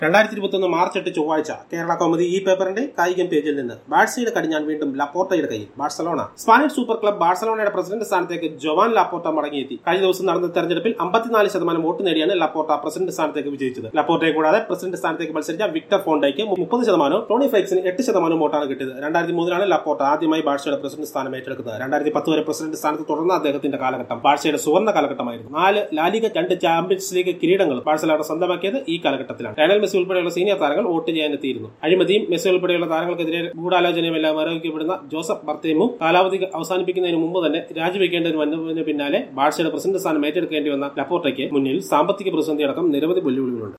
രണ്ടായിരത്തി ഇരുപത്തൊന്ന് മാർച്ച് എട്ട് ചൊവ്വാഴ്ച കേരള കോമഡി ഈ പേപ്പറിന്റെ കായികം പേജിൽ നിന്ന് ബാഴ്സയുടെ കടിഞ്ഞാൻ വീണ്ടും ലപ്പോർട്ടയുടെ കയ്യിൽ ബാഴ്സലോണ സ്പാനിഷ് സൂപ്പർ ക്ലബ് ബാഴ്സലോണയുടെ പ്രസിഡന്റ് സ്ഥാനത്തേക്ക് ജോവാൻ ലാപ്പോർട്ട മടങ്ങിയെത്തി കഴിഞ്ഞ ദിവസം നടന്ന തെരഞ്ഞെടുപ്പിൽ അമ്പത്തിനാല് ശതമാനം വോട്ട് നേടിയാണ് ലപ്പോർട്ട പ്രസിഡന്റ് സ്ഥാനത്തേക്ക് വിജയിച്ചത് ലപ്പോർട്ടയെ കൂടാതെ പ്രസിഡന്റ് സ്ഥാനത്തേക്ക് മത്സരിച്ച വിക്ടർ ഫോണ്ടയ്ക്ക് മുപ്പത് ശതമാനവും ടോണി ഫ്ലൈക്സിന് എട്ട് ശതമാനം വോട്ടാണ് കിട്ടിയത് രണ്ടായിരത്തി മൂന്നിലാണ് ലപ്പോർട്ട ആദ്യമായി ബാഴ്സയുടെ പ്രസിഡന്റ് സ്ഥാനം ഏറ്റെടുക്കുന്നത് രണ്ടായിരത്തി പത്ത് വരെ പ്രസിഡന്റ് സ്ഥാനത്ത് തുടർന്ന അദ്ദേഹത്തിന്റെ കാലഘട്ടം ബാഴ്സയുടെ സുവർണ്ണ കാലഘട്ടമായിരുന്നു നാല് ലാലിക രണ്ട് ചാമ്പ്യൻസ് ലീഗ് കിരീടങ്ങൾ ബാഴ്സലോണ സ്വന്തമാക്കിയത് ഈ കാലഘട്ടത്തിലാണ് ലയണൽ മെസ്സി ഉൾപ്പെടെയുള്ള സീനിയർ താരങ്ങൾ വോട്ട് ചെയ്യാനെത്തിയിരുന്നു അഴിമതിയും മെസ്സി ഉൾപ്പെടെയുള്ള താരങ്ങൾക്കെതിരെ ഗൂഢാലോചനയുമെല്ലാം ആരോപിക്കപ്പെടുന്ന ജോസഫ് ബർത്തേമു കാലാവധി അവസാനിപ്പിക്കുന്നതിന് മുമ്പ് തന്നെ രാജിവെക്കേണ്ടതിന് വന്നതിന് പിന്നാലെ ബാഴ്സയുടെ പ്രസിഡന്റ് സ്ഥാനം ഏറ്റെടുക്കേണ്ടി വന്ന ലപ്പോർട്ടയ്ക്ക് മുന്നിൽ സാമ്പത്തിക പ്രതിസന്ധി അടക്കം നിരവധി വെല്ലുവിളികളുണ്ട്